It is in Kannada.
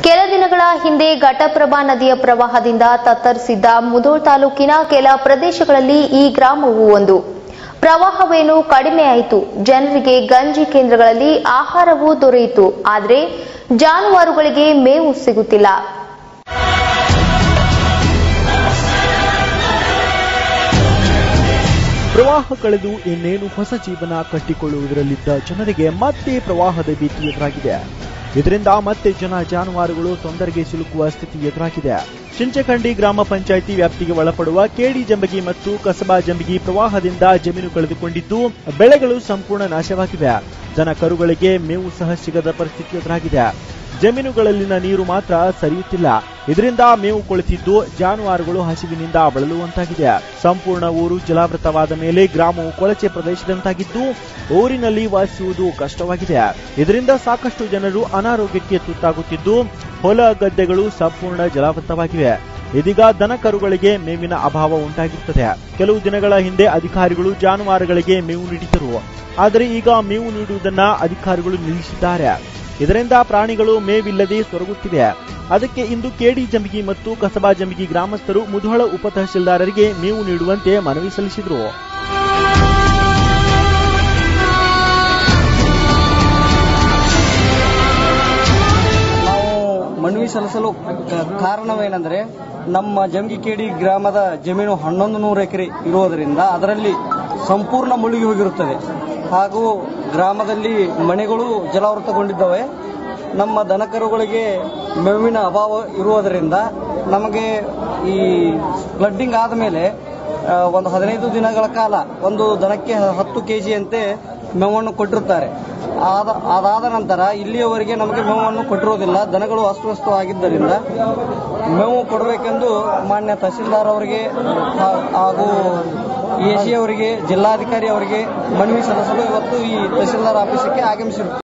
ಕೆಲ ದಿನಗಳ ಹಿಂದೆ ಘಟಪ್ರಭಾ ನದಿಯ ಪ್ರವಾಹದಿಂದ ತತ್ತರಿಸಿದ್ದ ಮುಧೋಳ್ ತಾಲೂಕಿನ ಕೆಲ ಪ್ರದೇಶಗಳಲ್ಲಿ ಈ ಗ್ರಾಮವು ಒಂದು ಪ್ರವಾಹವೇನು ಕಡಿಮೆಯಾಯಿತು ಜನರಿಗೆ ಗಂಜಿ ಕೇಂದ್ರಗಳಲ್ಲಿ ಆಹಾರವೂ ದೊರೆಯಿತು ಆದರೆ ಜಾನುವಾರುಗಳಿಗೆ ಮೇವು ಸಿಗುತ್ತಿಲ್ಲ ಪ್ರವಾಹ ಕಳೆದು ಇನ್ನೇನು ಹೊಸ ಜೀವನ ಕಟ್ಟಿಕೊಳ್ಳುವುದರಲ್ಲಿದ್ದ ಜನರಿಗೆ ಮತ್ತೆ ಪ್ರವಾಹದ ಭೀತಿ ಎದುರಾಗಿದೆ ಇದರಿಂದ ಮತ್ತೆ ಜನ ಜಾನುವಾರುಗಳು ತೊಂದರೆಗೆ ಸಿಲುಕುವ ಸ್ಥಿತಿ ಎದುರಾಗಿದೆ ಚಿಂಚಖಂಡಿ ಗ್ರಾಮ ಪಂಚಾಯಿತಿ ವ್ಯಾಪ್ತಿಗೆ ಒಳಪಡುವ ಕೇಡಿ ಜಂಬಗಿ ಮತ್ತು ಕಸಬಾ ಜಂಬಗಿ ಪ್ರವಾಹದಿಂದ ಜಮೀನು ಕಳೆದುಕೊಂಡಿದ್ದು ಬೆಳೆಗಳು ಸಂಪೂರ್ಣ ನಾಶವಾಗಿವೆ ದನ ಕರುಗಳಿಗೆ ಮೇವು ಸಹ ಸಿಗದ ಪರಿಸ್ಥಿತಿ ಎದುರಾಗಿದೆ ಜಮೀನುಗಳಲ್ಲಿನ ನೀರು ಮಾತ್ರ ಸರಿಯುತ್ತಿಲ್ಲ ಇದರಿಂದ ಮೇವು ಕೊಳೆತಿದ್ದು ಜಾನುವಾರುಗಳು ಹಸಿವಿನಿಂದ ಬಳಲುವಂತಾಗಿದೆ ಸಂಪೂರ್ಣ ಊರು ಜಲಾವೃತವಾದ ಮೇಲೆ ಗ್ರಾಮವು ಕೊಳಚೆ ಪ್ರದೇಶದಂತಾಗಿದ್ದು ಊರಿನಲ್ಲಿ ವಾಸಿಸುವುದು ಕಷ್ಟವಾಗಿದೆ ಇದರಿಂದ ಸಾಕಷ್ಟು ಜನರು ಅನಾರೋಗ್ಯಕ್ಕೆ ತುತ್ತಾಗುತ್ತಿದ್ದು ಹೊಲ ಗದ್ದೆಗಳು ಸಂಪೂರ್ಣ ಜಲಾವೃತವಾಗಿವೆ ಇದೀಗ ದನ ಕರುಗಳಿಗೆ ಮೇವಿನ ಅಭಾವ ಉಂಟಾಗಿರುತ್ತದೆ ಕೆಲವು ದಿನಗಳ ಹಿಂದೆ ಅಧಿಕಾರಿಗಳು ಜಾನುವಾರುಗಳಿಗೆ ಮೇವು ನೀಡಿದ್ದರು ಆದರೆ ಈಗ ಮೇವು ನೀಡುವುದನ್ನ ಅಧಿಕಾರಿಗಳು ನಿಲ್ಲಿಸಿದ್ದಾರೆ ಇದರಿಂದ ಪ್ರಾಣಿಗಳು ಮೇವಿಲ್ಲದೆ ಸೊರಗುತ್ತಿವೆ ಅದಕ್ಕೆ ಇಂದು ಕೇಡಿ ಜಂಬಿಗಿ ಮತ್ತು ಕಸಬಾ ಜಂಬಿಗಿ ಗ್ರಾಮಸ್ಥರು ಮುಧೋಳ ಉಪ ತಹಶೀಲ್ದಾರರಿಗೆ ಮೇವು ನೀಡುವಂತೆ ಮನವಿ ಸಲ್ಲಿಸಿದರು ನಾವು ಮನವಿ ಸಲ್ಲಿಸಲು ಕ- ಕಾರಣವೇನೆಂದರೆ ನಮ್ಮ ಜಂಗಿಕೇಡಿ ಗ್ರಾಮದ ಜಮೀನು ಹನ್ನೊಂದು ನೂರು ಎಕರೆ ಇರುವುದರಿಂದ ಅದರಲ್ಲಿ ಸಂಪೂರ್ಣ ಮುಳುಗಿ ಹೋಗಿರುತ್ತದೆ ಹಾಗೂ ಗ್ರಾಮದಲ್ಲಿ ಮನೆಗಳು ಜಲಾವೃತಗೊಂಡಿದ್ದಾವೆ ನಮ್ಮ ದನಕರುಗಳಿಗೆ ಮೇವಿನ ಅಭಾವ ಇರುವುದರಿಂದ ನಮಗೆ ಈ ಫ್ಲಡ್ಡಿಂಗ್ ಆದ ಮೇಲೆ ಆ, ಒಂದು ಹದಿನೈದು ದಿನಗಳ ಕಾಲ ಒಂದು ದನಕ್ಕೆ ಹತ್ತು ಕೆ ಜಿಯಂತೆ ಮೇವನ್ನು ಕೊಟ್ಟಿರುತ್ತಾರೆ ಆದ ಅದಾದ ನಂತರ ಇಲ್ಲಿಯವರೆಗೆ ನಮಗೆ ಮೇವನ್ನು ಕೊಟ್ಟಿರೋದಿಲ್ಲ ದನಗಳು ಅಸ್ವಸ್ಥವಾಗಿದ್ದರಿಂದ ಮೇವು ಕೊಡಬೇಕೆಂದು ಮಾನ್ಯ ತಹಸೀಲ್ದಾರ್ ಅವರಿಗೆ ಹಾ- ಹಾಗೂ ಎ ಸಿ ಅವರಿಗೆ ಜಿಲ್ಲಾಧಿಕಾರಿ ಅವರಿಗೆ ಮನವಿ ಸಲ್ಲಿಸಲು ಇವತ್ತು ಈ ತಹಸೀಲ್ದಾರ್ ಆಫೀಸಕ್ಕೆ ಆಗಮಿಸಿರುತ್ತೇವೆ